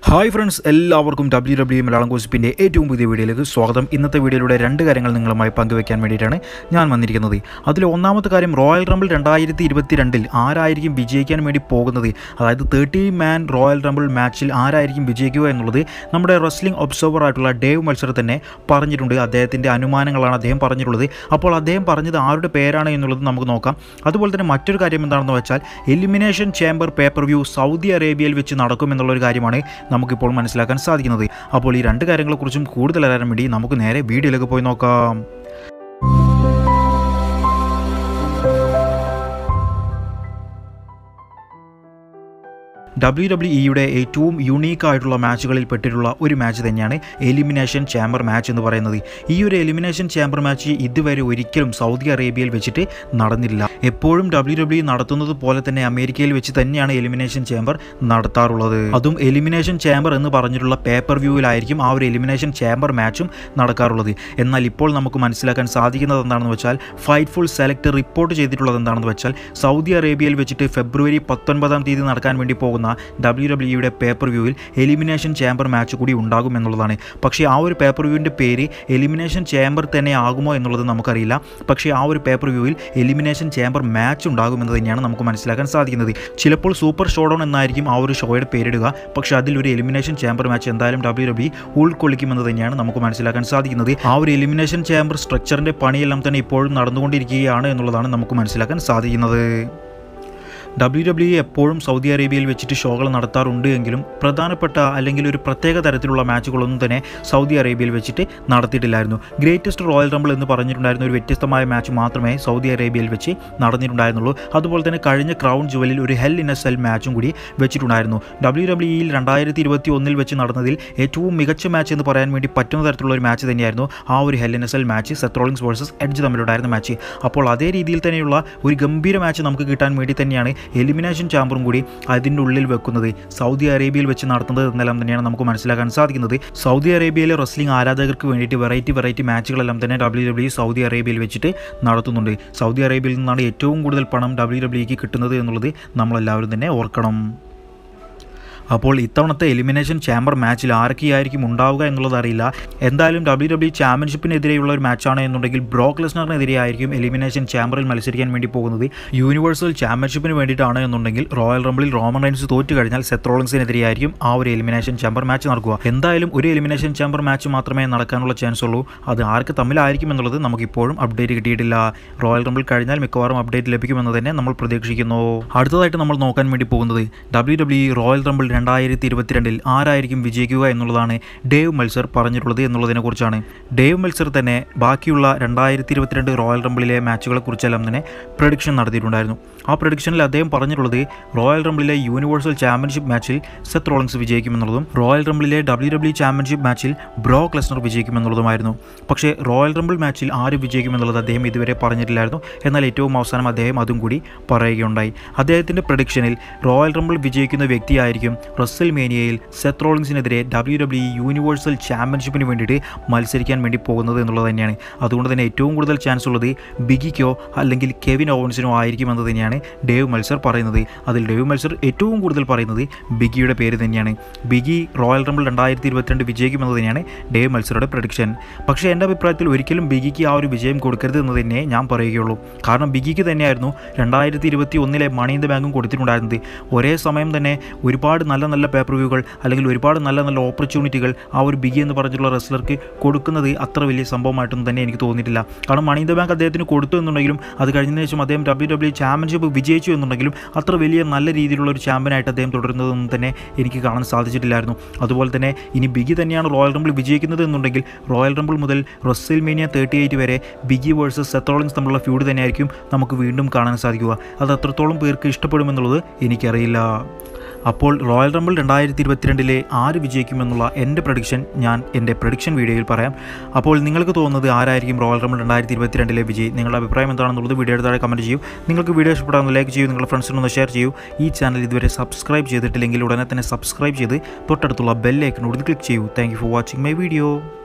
hi friends എല്ലാവർക്കും W W Malayalam ഗോസിപ്പിൻ്റെ ഏറ്റവും പുതിയ വീഡിയോയിലേക്ക് സ്വാഗതം ഇന്നത്തെ വീഡിയോയിലൂടെ രണ്ട് കാര്യങ്ങൾ നിങ്ങളുമായി പങ്കുവയ്ക്കാൻ വേണ്ടിയിട്ടാണ് ഞാൻ വന്നിരിക്കുന്നത് അതിൽ ഒന്നാമത്തെ കാര്യം റോയൽ റംബിൾ രണ്ടായിരത്തി ഇരുപത്തിരണ്ടിൽ ആരായിരിക്കും വിജയിക്കാൻ വേണ്ടി പോകുന്നത് അതായത് തേർട്ടി മാൻ റോയൽ റംബിൾ മാച്ചിൽ ആരായിരിക്കും വിജയിക്കുക എന്നുള്ളത് നമ്മുടെ റെസ്ലിംഗ് ഒബ്സർവർ ആയിട്ടുള്ള ഡേവ് മത്സരം തന്നെ പറഞ്ഞിട്ടുണ്ട് അദ്ദേഹത്തിൻ്റെ അനുമാനങ്ങളാണ് അദ്ദേഹം പറഞ്ഞിട്ടുള്ളത് അപ്പോൾ അദ്ദേഹം പറഞ്ഞത് ആരുടെ പേരാണ് എന്നുള്ളത് നമുക്ക് നോക്കാം അതുപോലെ തന്നെ മറ്റൊരു കാര്യം എന്താണെന്ന് വെച്ചാൽ elimination chamber pay per view Saudi അറേബ്യയിൽ വെച്ച് നടക്കും എന്നുള്ളൊരു കാര്യമാണ് നമുക്കിപ്പോൾ മനസ്സിലാക്കാൻ സാധിക്കുന്നത് അപ്പോൾ ഈ രണ്ട് കാര്യങ്ങളെക്കുറിച്ചും കൂടുതൽ അറിയാൻ വേണ്ടി നമുക്ക് നേരെ വീഡിയോയിലേക്ക് പോയി നോക്കാം ഡബ്ല്യു ഡബ്ല്യു ഇയുടെ ഏറ്റവും യുണീക്ക് ആയിട്ടുള്ള മാച്ചുകളിൽ പെട്ടിട്ടുള്ള ഒരു മാച്ച് തന്നെയാണ് എലിമിനേഷൻ ചാമ്പർ മാച്ച് എന്ന് പറയുന്നത് ഈ ഒരു എലിമിനേഷൻ ചാമ്പർ മാച്ച് ഇതുവരെ ഒരിക്കലും സൗദി അറേബ്യയിൽ വെച്ചിട്ട് നടന്നില്ല എപ്പോഴും ഡബ്ല്യു ഡബ്ല്യു നടത്തുന്നത് പോലെ തന്നെ അമേരിക്കയിൽ വെച്ച് തന്നെയാണ് എലിമിനേഷൻ ചാമ്പർ നടത്താറുള്ളത് അതും എലിമിനേഷൻ ചാമ്പർ എന്ന് പറഞ്ഞിട്ടുള്ള പേപ്പർ വ്യൂവിലായിരിക്കും ആ ഒരു എലിമിനേഷൻ ചാമ്പർ മാച്ചും നടക്കാറുള്ളത് എന്നാൽ ഇപ്പോൾ നമുക്ക് മനസ്സിലാക്കാൻ സാധിക്കുന്നത് എന്താണെന്ന് വെച്ചാൽ ഫൈറ്റ് ഫുൾ സെലക്ട് റിപ്പോർട്ട് ചെയ്തിട്ടുള്ളത് എന്താണെന്ന് വെച്ചാൽ സൗദി അറേബ്യയിൽ വെച്ചിട്ട് ഫെബ്രുവരി പത്തൊൻപതാം തീയതി നടക്കാൻ വേണ്ടി പോകുന്ന ഡബ്ല്യു ഡബ്ല്യുയുടെ പേപ്പർ വ്യൂവിൽ എലിമിനേഷൻ ചേംബർ മാച്ച് കൂടി ഉണ്ടാകും എന്നുള്ളതാണ് പക്ഷേ ആ ഒരു പേപ്പർ വ്യൂവിൻ്റെ പേര് എലിമിനേഷൻ ചേംബർ തന്നെ ആകുമോ എന്നുള്ളത് നമുക്കറിയില്ല പക്ഷേ ആ ഒരു പേപ്പർ വ്യൂവിൽ എലിമിനേഷൻ ചേംബർ മാച്ച് ഉണ്ടാകുമെന്ന് തന്നെയാണ് നമുക്ക് മനസ്സിലാക്കാൻ സാധിക്കുന്നത് ചിലപ്പോൾ സൂപ്പർ ഷോഡൗൺ എന്നായിരിക്കും ആ ഒരു ഷോയുടെ പേരിടുക പക്ഷേ അതിലൊരു എലിമിനേഷൻ ചേംബർ മാച്ച് എന്തായാലും ഡബ്ല്യു ഡബ്ല്യു ഉൾക്കൊള്ളിക്കുമെന്ന് തന്നെയാണ് നമുക്ക് മനസ്സിലാക്കാൻ സാധിക്കുന്നത് ആ ഒരു എലിമിനേഷൻ ചേംബർ സ്ട്രക്ചറിൻ്റെ പണിയെല്ലാം തന്നെ ഇപ്പോഴും നടന്നുകൊണ്ടിരിക്കുകയാണ് എന്നുള്ളതാണ് നമുക്ക് മനസ്സിലാക്കാൻ സാധിക്കുന്നത് ഡബ്ല്യു ഡബ്ല്യു എപ്പോഴും സൗദി അറേബ്യയിൽ വെച്ചിട്ട് ഷോകൾ നടത്താറുണ്ട് എങ്കിലും പ്രധാനപ്പെട്ട അല്ലെങ്കിൽ ഒരു പ്രത്യേക തരത്തിലുള്ള മാച്ചുകളൊന്നും തന്നെ സൗദി അറേബ്യയിൽ വെച്ചിട്ട് നടത്തിയിട്ടില്ലായിരുന്നു ഗ്രേറ്റസ്റ്റ് റോയൽ റംബിൾ എന്ന് പറഞ്ഞിട്ടുണ്ടായിരുന്ന ഒരു വ്യത്യസ്തമായ മാച്ച് മാത്രമേ സൗദി അറേബ്യയിൽ വെച്ച് നടന്നിട്ടുണ്ടായിരുന്നുള്ളൂ അതുപോലെ തന്നെ കഴിഞ്ഞ ക്രൗൺ ജുവലിൽ ഒരു ഹെൽ ഇൻ എ സെൽ മാച്ചും കൂടി വെച്ചിട്ടുണ്ടായിരുന്നു ഡബ്ല്യു ഡബ്ല്യുയിൽ രണ്ടായിരത്തി ഇരുപത്തി ഒന്നിൽ വെച്ച് നടന്നതിൽ ഏറ്റവും മികച്ച മാച്ച് എന്ന് പറയാൻ വേണ്ടി പറ്റുന്ന തരത്തിലുള്ള ഒരു മാച്ച് തന്നെയായിരുന്നു ആ ഒരു hell in a cell match Seth Rollins versus Edge തമ്മിലുണ്ടായിരുന്ന മാച്ച് അപ്പോൾ അതേ രീതിയിൽ തന്നെയുള്ള ഒരു ഗംഭീര മാച്ച് നമുക്ക് കിട്ടാൻ വേണ്ടി തന്നെയാണ് എലിമിനേഷൻ ചാമ്പറും കൂടി അതിൻ്റെ ഉള്ളിൽ വെക്കുന്നത് സൗദി അറേബ്യയിൽ വെച്ച് നടത്തുന്നത് എന്നെല്ലാം തന്നെയാണ് നമുക്ക് മനസ്സിലാക്കാൻ സാധിക്കുന്നത് സൗദി അറേബ്യയിലെ റെസ്ലിംഗ് ആരാധകർക്ക് വേണ്ടിയിട്ട് വെറൈറ്റി വെറൈറ്റി മാച്ചുകളെല്ലാം തന്നെ ഡബ്ല്യു ഡബ്ല്യു സൗദി അറേബ്യയിൽ വെച്ചിട്ട് നടത്തുന്നുണ്ട് സൗദി അറേബ്യയിൽ നിന്നാണ് ഏറ്റവും കൂടുതൽ പണം ഡബ്ല്യു ഡബ്ല്യുക്ക് കിട്ടുന്നത് എന്നുള്ളത് നമ്മളെല്ലാവരും തന്നെ ഓർക്കണം അപ്പോൾ ഇത്തവണത്തെ എലിമിനേഷൻ ചാമ്പർ മാച്ചിൽ ആരൊക്കെയായിരിക്കും ഉണ്ടാവുക എന്നുള്ളത് അറിയില്ല എന്തായാലും ഡബ്ല്യു ഡബ്ല്യു ചാമ്പ്യൻഷിപ്പിനെതിരെയുള്ള ഒരു മാച്ചാണ് എന്നുണ്ടെങ്കിൽ ബ്രോക്ക് ലെസ്നറിനെതിരെ ആയിരിക്കും എലിമിനേഷൻ ചാമ്പറിൽ മത്സരിക്കാൻ വേണ്ടി പോകുന്നത് യൂണിവേഴ്സൽ ചാമ്പ്യൻഷിപ്പിന് വേണ്ടിയിട്ടാണ് എന്നുണ്ടെങ്കിൽ റോയൽ റംബിളിൽ റോമൻ റൈൻസ് തോറ്റു കഴിഞ്ഞാൽ സെത്രോളിൻസിനെതിരെയായിരിക്കും ആ ഒരു എലിമിനേഷൻ ചാമ്പർ മാച്ച് നടക്കുക എന്തായാലും ഒരു എലിമിനേഷൻ ചാമ്പർ മാച്ച് മാത്രമേ നടക്കാനുള്ള ചാൻസ് ഉള്ളൂ അത് ആർക്ക് തമ്മിലായിരിക്കും എന്നുള്ളത് നമുക്കിപ്പോഴും അപ്ഡേറ്റ് കിട്ടിയിട്ടില്ല റോയൽ റംബിൾ കഴിഞ്ഞാൽ മിക്കവാറും അപ്ഡേറ്റ് ലഭിക്കുമെന്ന് തന്നെ നമ്മൾ പ്രതീക്ഷിക്കുന്നു അടുത്തതായിട്ട് നമ്മൾ നോക്കാൻ വേണ്ടി പോകുന്നത് ഡബ്ല്യു ഡബ്ല്യു റോയൽ റംബിൾ രണ്ടായിരത്തി ഇരുപത്തിരണ്ടിൽ ആരായിരിക്കും വിജയിക്കുക എന്നുള്ളതാണ് ഡേവ് മത്സർ പറഞ്ഞിട്ടുള്ളത് എന്നുള്ളതിനെ കുറിച്ചാണ് ഡേവ് മത്സർ തന്നെ ബാക്കിയുള്ള രണ്ടായിരത്തി ഇരുപത്തിരണ്ട് റോയൽ റംബിളിലെ മാച്ചുകളെ കുറിച്ചെല്ലാം തന്നെ പ്രഡിക്ഷൻ നടത്തിയിട്ടുണ്ടായിരുന്നു ആ പ്രഡിക്ഷനിൽ അദ്ദേഹം പറഞ്ഞിട്ടുള്ളത് റോയൽ റംബിളിലെ യൂണിവേഴ്സൽ ചാമ്പ്യൻഷിപ്പ് മാച്ചിൽ സെത്ത് റോളിങ്സ് വിജയിക്കുമെന്നുള്ളതും റോയൽ റംബിളിലെ ഡബ്ല്യു ഡബ്ല്യു ചാമ്പ്യൻഷിപ്പ് മാച്ചിൽ ബ്രോക്ക് ലെസ്നർ വിജയിക്കുമെന്നുള്ളതുമായിരുന്നു പക്ഷേ റോയൽ റംബിൾ മാച്ചിൽ ആര് വിജയിക്കുമെന്നുള്ളത് അദ്ദേഹം ഇതുവരെ പറഞ്ഞിട്ടില്ലായിരുന്നു എന്നാൽ ഏറ്റവും അവസാനം അദ്ദേഹം അതും കൂടി പറയുകയുണ്ടായി അദ്ദേഹത്തിൻ്റെ പ്രഡിക്ഷനിൽ റോയൽ റംബിൾ വിജയിക്കുന്ന വ്യക്തിയായിരിക്കും റസൽ മേനിയയിൽ സെത്ത് റോളിങ്സിനെതിരെ ഡബ്ല്യു ഡബ്ല്യു യൂണിവേഴ്സൽ ചാമ്പ്യൻഷിപ്പിന് വേണ്ടിയിട്ട് മത്സരിക്കാൻ വേണ്ടി പോകുന്നത് എന്നുള്ളത് തന്നെയാണ് അതുകൊണ്ട് തന്നെ ഏറ്റവും കൂടുതൽ ചാൻസ് ഉള്ളത് ബിഗിക്കോ അല്ലെങ്കിൽ കെവിൻ ഓവൻസിനോ ആയിരിക്കുമെന്ന് തന്നെയാണ് ഡേവ് മത്സർ പറയുന്നത് അതിൽ ഡേവ് മത്സർ ഏറ്റവും കൂടുതൽ പറയുന്നത് ബിഗിയുടെ പേര് തന്നെയാണ് ബിഗി റോയൽ റംബിൾ രണ്ടായിരത്തി ഇരുപത്തിരണ്ട് വിജയിക്കുമെന്ന് തന്നെയാണ് ഡേവ് മത്സറുടെ പ്രഡിക്ഷൻ പക്ഷേ എൻ്റെ അഭിപ്രായത്തിൽ ഒരിക്കലും ബിഗിക്ക് ആ ഒരു വിജയം കൊടുക്കരുത് എന്ന് തന്നെ ഞാൻ പറയുകയുള്ളൂ കാരണം ബിഗിക്ക് തന്നെയായിരുന്നു രണ്ടായിരത്തി ഇരുപത്തി ഒന്നിലെ മണി ഇൻ ദ ബാങ്കും കൊടുത്തിട്ടുണ്ടായിരുന്നത് ഒരേ സമയം തന്നെ ഒരുപാട് നല്ല നല്ല പേപ്പർ വ്യൂകൾ അല്ലെങ്കിൽ ഒരുപാട് നല്ല നല്ല ഓപ്പർച്യൂണിറ്റികൾ ആ ഒരു ബിഗി എന്ന് പറഞ്ഞിട്ടുള്ള റെസ്ലർക്ക് കൊടുക്കുന്നത് അത്ര വലിയ സംഭവമായിട്ടൊന്നും തന്നെ എനിക്ക് തോന്നിയിട്ടില്ല കാരണം മണി ഇൻ ദ ബാങ്ക് അദ്ദേഹത്തിന് കൊടുത്തു എന്നുണ്ടെങ്കിലും അത് കഴിഞ്ഞതിന് ശേഷം അദ്ദേഹം ഡബ്ല്യു ഡബ്ല്യു ചാമ്പ്യൻഷിപ്പ് വിജയിച്ചു എന്നുണ്ടെങ്കിലും അത്ര വലിയ നല്ല രീതിയിലുള്ള ഒരു ചാമ്പ്യനായിട്ട് അദ്ദേഹം തുടരുന്നതൊന്നും തന്നെ എനിക്ക് കാണാൻ സാധിച്ചിട്ടില്ലായിരുന്നു അതുപോലെ തന്നെ ഇനി ബിഗി തന്നെയാണ് റോയൽ റംബിൾ വിജയിക്കുന്നത് എന്നുണ്ടെങ്കിൽ റോയൽ റംബിൾ മുതൽ റൊസിൽ മീനിയ തേർട്ടി എയ്റ്റ് വരെ ബിഗി വേഴ്സസ് സെത്രോളിൻസ് തമ്മിലുള്ള ഫ്യൂഡ് തന്നെയായിരിക്കും നമുക്ക് വീണ്ടും കാണാൻ സാധിക്കുക അത് അത്രത്തോളം പേർക്ക് ഇഷ്ടപ്പെടുമെന്നുള്ളത് എനിക്കറിയില്ല അപ്പോൾ റോയൽ റംബിൾ രണ്ടായിരത്തി ഇരുപത്തിരണ്ടിലെ ആര് വിജയിക്കുമെന്നുള്ള എൻ്റെ പ്രഡിക്ഷൻ ഞാൻ എൻ്റെ പ്രഡിക്ഷൻ വീഡിയോയിൽ പറയാം അപ്പോൾ നിങ്ങൾക്ക് തോന്നുന്നത് ആരായിരിക്കും റോയൽ റംബിൾ രണ്ടായിരത്തി ഇരുപത്തിരണ്ടിലെ വിജയ് നിങ്ങളുടെ അഭിപ്രായം എന്താണെന്നുള്ളത് വീഡിയോയുടെ താഴെ കമൻറ്റ് ചെയ്യൂ നിങ്ങൾക്ക് വീഡിയോ ഇഷ്ടപ്പെടാമെന്ന് ലൈക്ക് ചെയ്യൂ നിങ്ങളുടെ ഫ്രണ്ട്സിനൊന്ന് ഷെയർ ചെയ്യൂ ഈ ചാനൽ ഇതുവരെ സബ്സ്ക്രൈബ് ചെയ്തിട്ടില്ലെങ്കിൽ ഉടനെ തന്നെ സബ്സ്ക്രൈബ് ചെയ്ത് തൊട്ടടുത്തുള്ള ബെല്ലൈക്കനോട് ക്ലിക്ക് ചെയ്യൂ thank you for watching my video